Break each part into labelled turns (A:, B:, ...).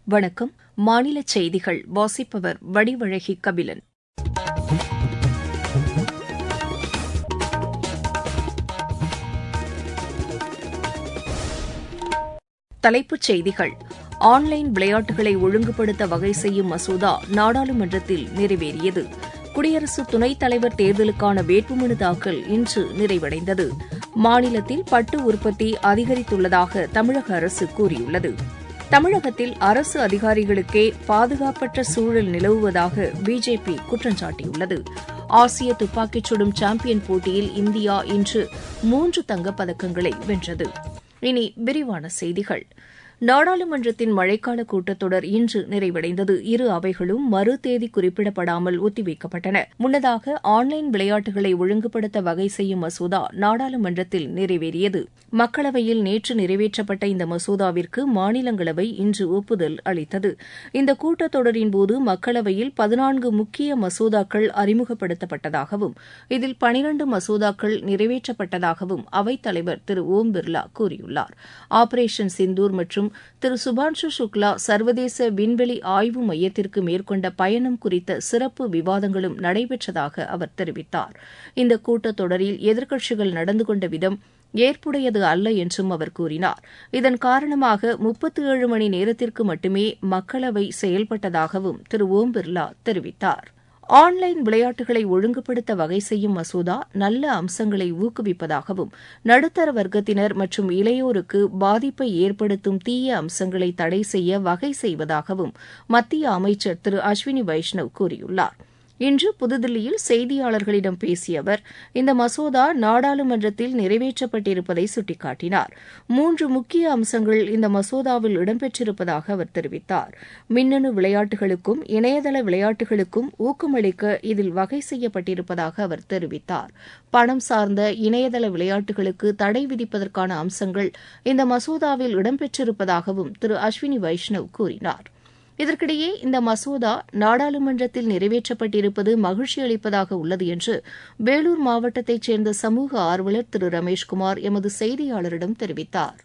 A: வணக்கம் மாநில செய்திகள் வாசிப்பவர் வடிவழகி கபிலன் தலைப்புச் செய்திகள் ஆன்லைன் விளையாட்டுகளை ஒழுங்குபடுத்த வகை செய்யும் மசோதா நாடாளுமன்றத்தில் நிறைவேறியது குடியரசு துணைத் தலைவர் தேர்தலுக்கான வேட்புமனு தாக்கல் இன்று நிறைவடைந்தது மாநிலத்தில் பட்டு உற்பத்தி அதிகரித்துள்ளதாக தமிழக அரசு கூறியுள்ளது தமிழகத்தில் அரசு அதிகாரிகளுக்கே பாதுகாப்பற்ற சூழல் நிலவுவதாக பிஜேபி குற்றம் சாட்டியுள்ளது ஆசிய துப்பாக்கிச் சுடும் சாம்பியன் போட்டியில் இந்தியா இன்று மூன்று தங்கப்பதக்கங்களை வென்றது இனி விரிவான செய்திகள் நாடாளுமன்றத்தின் மழைக்கால கூட்டத்தொடர் இன்று நிறைவடைந்தது இரு அவைகளும் மறு தேதி குறிப்பிடப்படாமல் ஒத்திவைக்கப்பட்டன முன்னதாக ஆன்லைன் விளையாட்டுகளை ஒழுங்குபடுத்த வகை செய்யும் மசோதா நாடாளுமன்றத்தில் நிறைவேறியது மக்களவையில் நேற்று நிறைவேற்றப்பட்ட இந்த மசோதாவிற்கு மாநிலங்களவை இன்று ஒப்புதல் அளித்தது இந்த கூட்டத்தொடரின்போது மக்களவையில் பதினான்கு முக்கிய மசோதாக்கள் அறிமுகப்படுத்தப்பட்டதாகவும் இதில் பனிரண்டு மசோதாக்கள் நிறைவேற்றப்பட்டதாகவும் அவைத்தலைவர் திரு ஓம் பிர்லா கூறியுள்ளார் ஆபரேஷன் சிந்தூர் மற்றும் திரு சுபான்ஷு சுக்லா சர்வதேச விண்வெளி ஆய்வு மையத்திற்கு மேற்கொண்ட பயணம் குறித்த சிறப்பு விவாதங்களும் நடைபெற்றதாக அவர் தெரிவித்தார் இந்த கூட்டத்தொடரில் எதிர்க்கட்சிகள் நடந்து கொண்ட விதம் ஏற்புடையது அல்ல என்றும் அவர் கூறினார் இதன் காரணமாக முப்பத்தி ஏழு மணி நேரத்திற்கு மட்டுமே மக்களவை செயல்பட்டதாகவும் திரு ஓம் பிர்லா தெரிவித்தார் ஆன்லைன் விளையாட்டுகளை ஒழுங்குபடுத்த வகை செய்யும் மசோதா நல்ல அம்சங்களை ஊக்குவிப்பதாகவும் நடுத்தர வர்க்கத்தினர் மற்றும் இளையோருக்கு பாதிப்பை ஏற்படுத்தும் தீய அம்சங்களை தடை செய்ய வகை செய்வதாகவும் மத்திய அமைச்சர் திரு அஸ்வினி வைஷ்ணவ் கூறியுள்ளார் இன்று புதுதில்லியில் செய்தியாளர்களிடம் பேசிய அவர் இந்த மசோதா நாடாளுமன்றத்தில் நிறைவேற்றப்பட்டிருப்பதை சுட்டிக்காட்டினார் மூன்று முக்கிய அம்சங்கள் இந்த மசோதாவில் இடம்பெற்றிருப்பதாக அவர் தெரிவித்தார் மின்னணு விளையாட்டுகளுக்கும் இணையதள விளையாட்டுகளுக்கும் ஊக்கமளிக்க இதில் வகை செய்யப்பட்டிருப்பதாக அவர் தெரிவித்தார் பணம் சார்ந்த இணையதள விளையாட்டுகளுக்கு தடை விதிப்பதற்கான அம்சங்கள் இந்த மசோதாவில் இடம்பெற்றிருப்பதாகவும் திரு அஸ்வினி வைஷ்ணவ் கூறினார் இதற்கிடையே இந்த மசோதா நாடாளுமன்றத்தில் நிறைவேற்றப்பட்டிருப்பது மகிழ்ச்சி அளிப்பதாக உள்ளது என்று வேலூர் மாவட்டத்தைச் சேர்ந்த சமூக ஆர்வலர் திரு ரமேஷ்குமார் எமது செய்தியாளரிடம் தெரிவித்தார்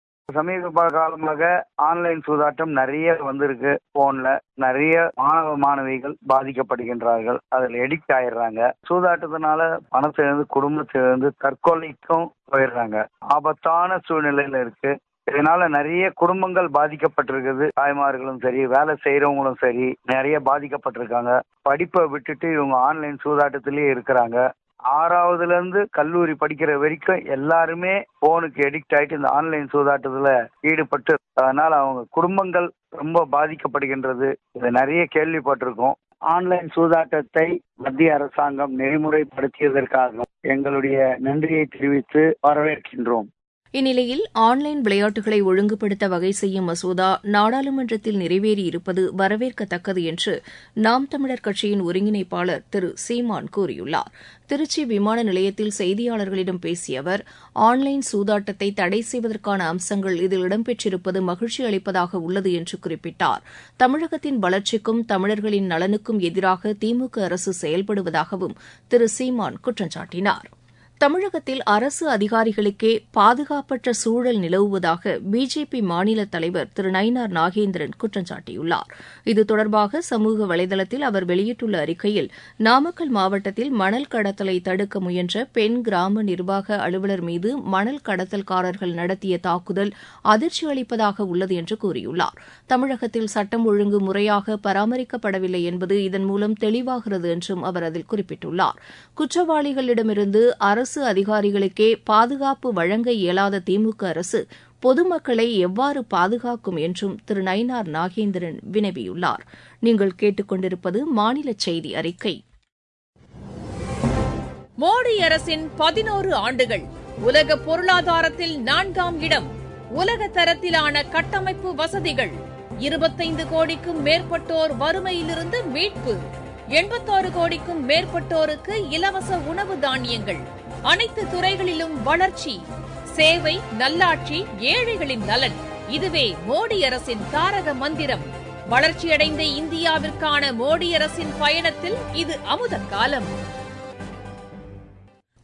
B: சமீப காலமாக ஆன்லைன் சூதாட்டம் நிறைய வந்திருக்கு போன்ல நிறைய மாணவ மாணவிகள் பாதிக்கப்படுகின்றார்கள் அதில் எடிக்ட் ஆயிடுறாங்க சூதாட்டத்தினால பணத்திலிருந்து குடும்பத்திலிருந்து தற்கொலைக்கும் போயிடுறாங்க ஆபத்தான சூழ்நிலையில இருக்கு இதனால நிறைய குடும்பங்கள் பாதிக்கப்பட்டிருக்குது தாய்மார்களும் சரி வேலை செய்யறவங்களும் சரி நிறைய பாதிக்கப்பட்டிருக்காங்க படிப்பை விட்டுட்டு இவங்க ஆன்லைன் சூதாட்டத்திலேயே இருக்கிறாங்க ஆறாவதுல இருந்து கல்லூரி படிக்கிற வரைக்கும் எல்லாருமே போனுக்கு எடிக்ட் ஆயிட்டு இந்த ஆன்லைன் சூதாட்டத்துல ஈடுபட்டு அதனால அவங்க குடும்பங்கள் ரொம்ப பாதிக்கப்படுகின்றது இது நிறைய கேள்விப்பட்டிருக்கோம் ஆன்லைன் சூதாட்டத்தை மத்திய அரசாங்கம் நெறிமுறைப்படுத்தியதற்காக எங்களுடைய நன்றியை தெரிவித்து வரவேற்கின்றோம்
A: இந்நிலையில் ஆன்லைன் விளையாட்டுகளை ஒழுங்குபடுத்த வகை செய்யும் மசோதா நாடாளுமன்றத்தில் நிறைவேறியிருப்பது வரவேற்கத்தக்கது என்று நாம் தமிழர் கட்சியின் ஒருங்கிணைப்பாளர் திரு சீமான் கூறியுள்ளார் திருச்சி விமான நிலையத்தில் செய்தியாளர்களிடம் பேசிய அவர் ஆன்லைன் சூதாட்டத்தை தடை செய்வதற்கான அம்சங்கள் இதில் இடம்பெற்றிருப்பது மகிழ்ச்சி அளிப்பதாக உள்ளது என்று குறிப்பிட்டார் தமிழகத்தின் வளர்ச்சிக்கும் தமிழர்களின் நலனுக்கும் எதிராக திமுக அரசு செயல்படுவதாகவும் திரு சீமான் குற்றம் சாட்டினார் தமிழகத்தில் அரசு அதிகாரிகளுக்கே பாதுகாப்பற்ற சூழல் நிலவுவதாக பிஜேபி மாநில தலைவர் திரு நயினார் நாகேந்திரன் குற்றம் சாட்டியுள்ளார் இது தொடர்பாக சமூக வலைதளத்தில் அவர் வெளியிட்டுள்ள அறிக்கையில் நாமக்கல் மாவட்டத்தில் மணல் கடத்தலை தடுக்க முயன்ற பெண் கிராம நிர்வாக அலுவலர் மீது மணல் கடத்தல்காரர்கள் நடத்திய தாக்குதல் அதிர்ச்சி அளிப்பதாக உள்ளது என்று கூறியுள்ளார் தமிழகத்தில் சட்டம் ஒழுங்கு முறையாக பராமரிக்கப்படவில்லை என்பது இதன் மூலம் தெளிவாகிறது என்றும் அவர் அதில் குறிப்பிட்டுள்ளார் குற்றவாளிகளிடமிருந்து அரசு அரசு அதிகாரிகளுக்கே பாதுகாப்பு வழங்க இயலாத திமுக அரசு பொதுமக்களை எவ்வாறு பாதுகாக்கும் என்றும் திரு நயினார் நாகேந்திரன் வினவியுள்ளார் நீங்கள் கேட்டுக்கொண்டிருப்பது மாநில செய்தி அறிக்கை
C: மோடி அரசின் பதினோரு ஆண்டுகள் உலக பொருளாதாரத்தில் நான்காம் இடம் உலக தரத்திலான கட்டமைப்பு வசதிகள் இருபத்தைந்து கோடிக்கும் மேற்பட்டோர் வறுமையிலிருந்து மீட்பு எண்பத்தாறு கோடிக்கும் மேற்பட்டோருக்கு இலவச உணவு தானியங்கள் அனைத்து துறைகளிலும் வளர்ச்சி சேவை நல்லாட்சி ஏழைகளின் நலன் இதுவே மோடி அரசின் தாரக மந்திரம் வளர்ச்சியடைந்த இந்தியாவிற்கான மோடி அரசின் பயணத்தில் இது அமுத காலம்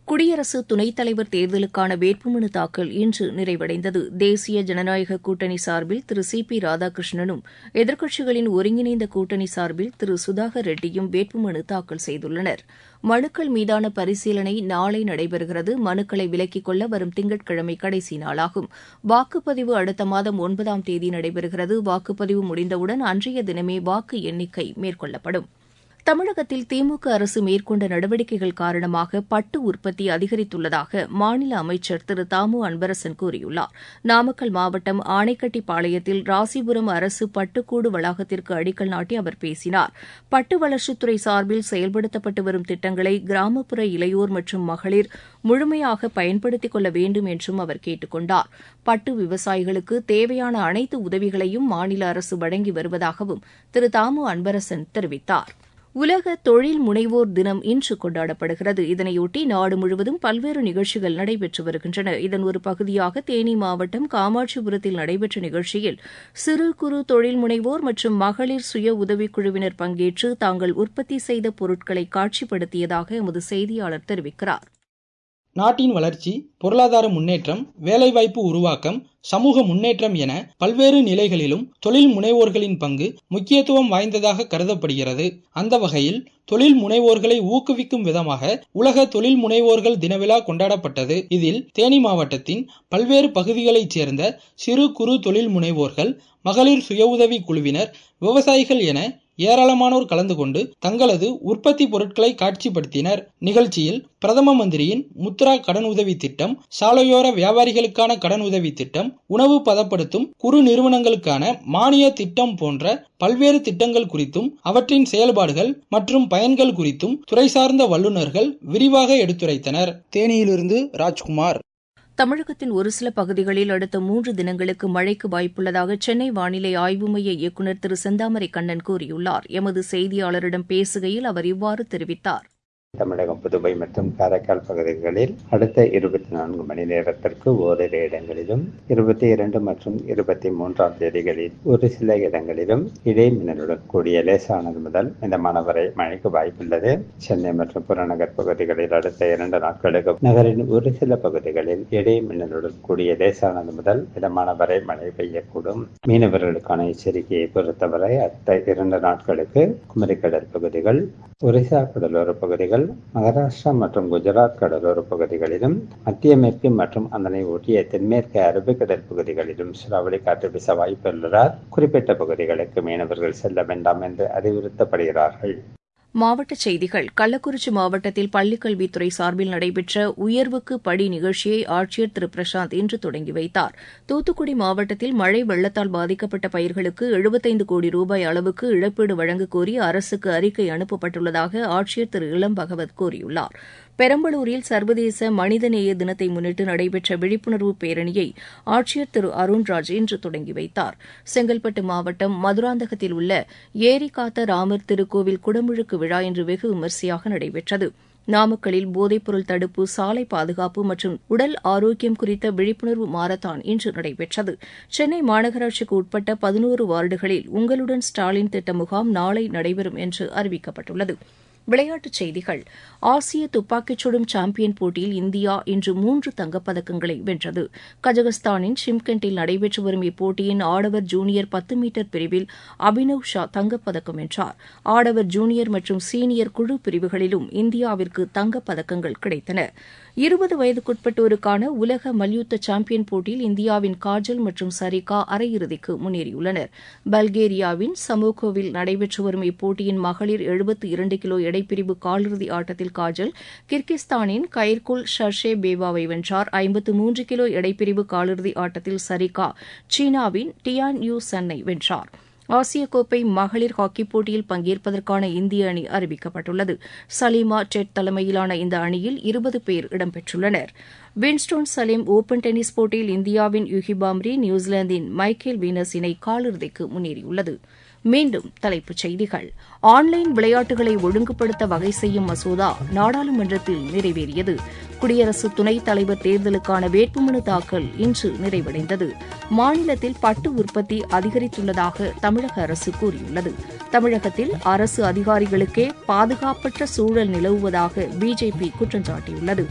A: குடியரசு துணைத் தலைவர் தேர்தலுக்கான வேட்புமனு தாக்கல் இன்று நிறைவடைந்தது தேசிய ஜனநாயக கூட்டணி சார்பில் திரு சி பி ராதாகிருஷ்ணனும் எதிர்க்கட்சிகளின் ஒருங்கிணைந்த கூட்டணி சார்பில் திரு சுதாகர் ரெட்டியும் வேட்புமனு தாக்கல் செய்துள்ளனர் மனுக்கள் மீதான பரிசீலனை நாளை நடைபெறுகிறது மனுக்களை விலக்கிக் கொள்ள வரும் திங்கட்கிழமை கடைசி நாளாகும் வாக்குப்பதிவு அடுத்த மாதம் ஒன்பதாம் தேதி நடைபெறுகிறது வாக்குப்பதிவு முடிந்தவுடன் அன்றைய தினமே வாக்கு எண்ணிக்கை மேற்கொள்ளப்படும் தமிழகத்தில் திமுக அரசு மேற்கொண்ட நடவடிக்கைகள் காரணமாக பட்டு உற்பத்தி அதிகரித்துள்ளதாக மாநில அமைச்சர் திரு தாமு அன்பரசன் கூறியுள்ளார் நாமக்கல் மாவட்டம் ஆணைக்கட்டிப்பாளையத்தில் ராசிபுரம் அரசு பட்டுக்கூடு வளாகத்திற்கு அடிக்கல் நாட்டி அவர் பேசினார் பட்டு வளர்ச்சித்துறை சார்பில் செயல்படுத்தப்பட்டு வரும் திட்டங்களை கிராமப்புற இளையோர் மற்றும் மகளிர் முழுமையாக பயன்படுத்திக் கொள்ள வேண்டும் என்றும் அவர் கேட்டுக் கொண்டார் பட்டு விவசாயிகளுக்கு தேவையான அனைத்து உதவிகளையும் மாநில அரசு வழங்கி வருவதாகவும் திரு தாமு அன்பரசன் தெரிவித்தார் உலக தொழில் முனைவோர் தினம் இன்று கொண்டாடப்படுகிறது இதனையொட்டி நாடு முழுவதும் பல்வேறு நிகழ்ச்சிகள் நடைபெற்று வருகின்றன இதன் ஒரு பகுதியாக தேனி மாவட்டம் காமாட்சிபுரத்தில் நடைபெற்ற நிகழ்ச்சியில் சிறு குறு தொழில் முனைவோர் மற்றும் மகளிர் சுய உதவிக்குழுவினர் பங்கேற்று தாங்கள் உற்பத்தி செய்த பொருட்களை காட்சிப்படுத்தியதாக எமது செய்தியாளர் தெரிவிக்கிறார்
D: நாட்டின் வளர்ச்சி பொருளாதார முன்னேற்றம் வேலைவாய்ப்பு உருவாக்கம் சமூக முன்னேற்றம் என பல்வேறு நிலைகளிலும் தொழில் முனைவோர்களின் பங்கு முக்கியத்துவம் வாய்ந்ததாக கருதப்படுகிறது அந்த வகையில் தொழில் முனைவோர்களை ஊக்குவிக்கும் விதமாக உலக தொழில் முனைவோர்கள் தினவிழா கொண்டாடப்பட்டது இதில் தேனி மாவட்டத்தின் பல்வேறு பகுதிகளைச் சேர்ந்த சிறு குறு தொழில் முனைவோர்கள் மகளிர் சுய உதவி குழுவினர் விவசாயிகள் என ஏராளமானோர் கலந்து கொண்டு தங்களது உற்பத்தி பொருட்களை காட்சிப்படுத்தினர் நிகழ்ச்சியில் பிரதம மந்திரியின் முத்ரா கடன் உதவி திட்டம் சாலையோர வியாபாரிகளுக்கான கடன் உதவி திட்டம் உணவு பதப்படுத்தும் குறு நிறுவனங்களுக்கான மானிய திட்டம் போன்ற பல்வேறு திட்டங்கள் குறித்தும் அவற்றின் செயல்பாடுகள் மற்றும் பயன்கள் குறித்தும் துறை சார்ந்த வல்லுநர்கள் விரிவாக எடுத்துரைத்தனர் தேனியிலிருந்து ராஜ்குமார்
A: தமிழகத்தின் ஒரு சில பகுதிகளில் அடுத்த மூன்று தினங்களுக்கு மழைக்கு வாய்ப்புள்ளதாக சென்னை வானிலை ஆய்வு மைய இயக்குநர் திரு செந்தாமரை கண்ணன் கூறியுள்ளார் எமது செய்தியாளரிடம் பேசுகையில் அவர் இவ்வாறு தெரிவித்தார்
E: தமிழகம் புதுவை மற்றும் காரைக்கால் பகுதிகளில் அடுத்த இருபத்தி நான்கு மணி நேரத்திற்கு ஓரிரு இடங்களிலும் இருபத்தி இரண்டு மற்றும் இருபத்தி மூன்றாம் தேதிகளில் ஒரு சில இடங்களிலும் இடைமின்னலுடன் கூடிய லேசானது முதல் மிதமான வரை மழைக்கு வாய்ப்புள்ளது சென்னை மற்றும் புறநகர் பகுதிகளில் அடுத்த இரண்டு நாட்களுக்கு நகரின் ஒரு சில பகுதிகளில் இடைமின்னலுடன் கூடிய லேசானது முதல் மிதமான வரை மழை பெய்யக்கூடும் மீனவர்களுக்கான எச்சரிக்கையை பொறுத்தவரை அடுத்த இரண்டு நாட்களுக்கு குமரிக்கடல் பகுதிகள் ஒரிசா கடலோர பகுதிகள் மகாராஷ்டிரா மற்றும் குஜராத் கடலோர பகுதிகளிலும் மத்திய மேற்கு மற்றும் அதனை ஒட்டிய தென்மேற்கு அரபிக்கடல் பகுதிகளிலும் சூறாவளி காற்று வீச வாய்ப்புள்ளதால் குறிப்பிட்ட பகுதிகளுக்கு மீனவர்கள் செல்ல வேண்டாம் என்று அறிவுறுத்தப்படுகிறார்கள்
A: மாவட்டச் செய்திகள் கள்ளக்குறிச்சி மாவட்டத்தில் பள்ளிக்கல்வித்துறை சார்பில் நடைபெற்ற உயர்வுக்கு படி நிகழ்ச்சியை ஆட்சியர் திரு பிரசாந்த் இன்று தொடங்கி வைத்தார் தூத்துக்குடி மாவட்டத்தில் மழை வெள்ளத்தால் பாதிக்கப்பட்ட பயிர்களுக்கு எழுபத்தைந்து கோடி ரூபாய் அளவுக்கு இழப்பீடு வழங்கக் கோரி அரசுக்கு அறிக்கை அனுப்பப்பட்டுள்ளதாக ஆட்சியர் திரு இளம் பகவத் கூறியுள்ளார் பெரம்பலூரில் சர்வதேச மனிதநேய தினத்தை முன்னிட்டு நடைபெற்ற விழிப்புணர்வு பேரணியை ஆட்சியர் திரு அருண்ராஜ் இன்று தொடங்கி வைத்தார் செங்கல்பட்டு மாவட்டம் மதுராந்தகத்தில் உள்ள ஏரி காத்த ராமர் திருக்கோவில் குடமுழுக்கு விழா இன்று வெகு விமரிசையாக நடைபெற்றது நாமக்கலில் போதைப்பொருள் தடுப்பு சாலை பாதுகாப்பு மற்றும் உடல் ஆரோக்கியம் குறித்த விழிப்புணர்வு மாரத்தான் இன்று நடைபெற்றது சென்னை மாநகராட்சிக்கு உட்பட்ட பதினோரு வார்டுகளில் உங்களுடன் ஸ்டாலின் திட்ட முகாம் நாளை நடைபெறும் என்று அறிவிக்கப்பட்டுள்ளது விளையாட்டுச் செய்திகள் ஆசிய துப்பாக்கிச் சுடும் சாம்பியன் போட்டியில் இந்தியா இன்று மூன்று தங்கப்பதக்கங்களை வென்றது கஜகஸ்தானின் ஷிம்கெண்டில் நடைபெற்று வரும் இப்போட்டியின் ஆடவர் ஜூனியர் பத்து மீட்டர் பிரிவில் அபினவ் ஷா தங்கப்பதக்கம் வென்றார் ஆடவர் ஜூனியர் மற்றும் சீனியர் குழு பிரிவுகளிலும் இந்தியாவிற்கு தங்கப்பதக்கங்கள் கிடைத்தன இருபது வயதுக்குட்பட்டோருக்கான உலக மல்யுத்த சாம்பியன் போட்டியில் இந்தியாவின் காஜல் மற்றும் சரிகா அரையிறுதிக்கு முன்னேறியுள்ளனர் பல்கேரியாவின் சமோகோவில் நடைபெற்று வரும் இப்போட்டியின் மகளிர் எழுபத்து இரண்டு கிலோ எடைப்பிரிவு காலிறுதி ஆட்டத்தில் காஜல் கிர்கிஸ்தானின் கைர்குல் ஷர்ஷே பேவாவை வென்றார் ஐம்பத்து மூன்று கிலோ எடைப்பிரிவு காலிறுதி ஆட்டத்தில் சரிகா சீனாவின் டியான் யூ சன்னை வென்றார் ஆசிய கோப்பை மகளிர் ஹாக்கிப் போட்டியில் பங்கேற்பதற்கான இந்திய அணி அறிவிக்கப்பட்டுள்ளது சலீமா டெட் தலைமையிலான இந்த அணியில் இருபது பேர் இடம்பெற்றுள்ளனர் வின்ஸ்டோன் சலீம் ஓபன் டென்னிஸ் போட்டியில் இந்தியாவின் யுகி பாம்ரி நியூசிலாந்தின் மைக்கேல் வீனஸ் இணை காலிறுதிக்கு முன்னேறியுள்ளது மீண்டும் தலைப்புச் செய்திகள் ஆன்லைன் விளையாட்டுகளை ஒழுங்குபடுத்த வகை செய்யும் மசோதா நாடாளுமன்றத்தில் நிறைவேறியது குடியரசு துணைத் தலைவர் தேர்தலுக்கான வேட்புமனு தாக்கல் இன்று நிறைவடைந்தது மாநிலத்தில் பட்டு உற்பத்தி அதிகரித்துள்ளதாக தமிழக அரசு கூறியுள்ளது தமிழகத்தில் அரசு அதிகாரிகளுக்கே பாதுகாப்பற்ற சூழல் நிலவுவதாக பிஜேபி குற்றம் சாட்டியுள்ளது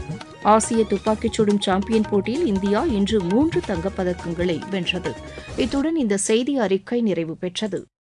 A: ஆசிய துப்பாக்கிச் சுடும் சாம்பியன் போட்டியில் இந்தியா இன்று மூன்று தங்கப்பதக்கங்களை வென்றது இத்துடன் இந்த செய்தி அறிக்கை நிறைவு பெற்றது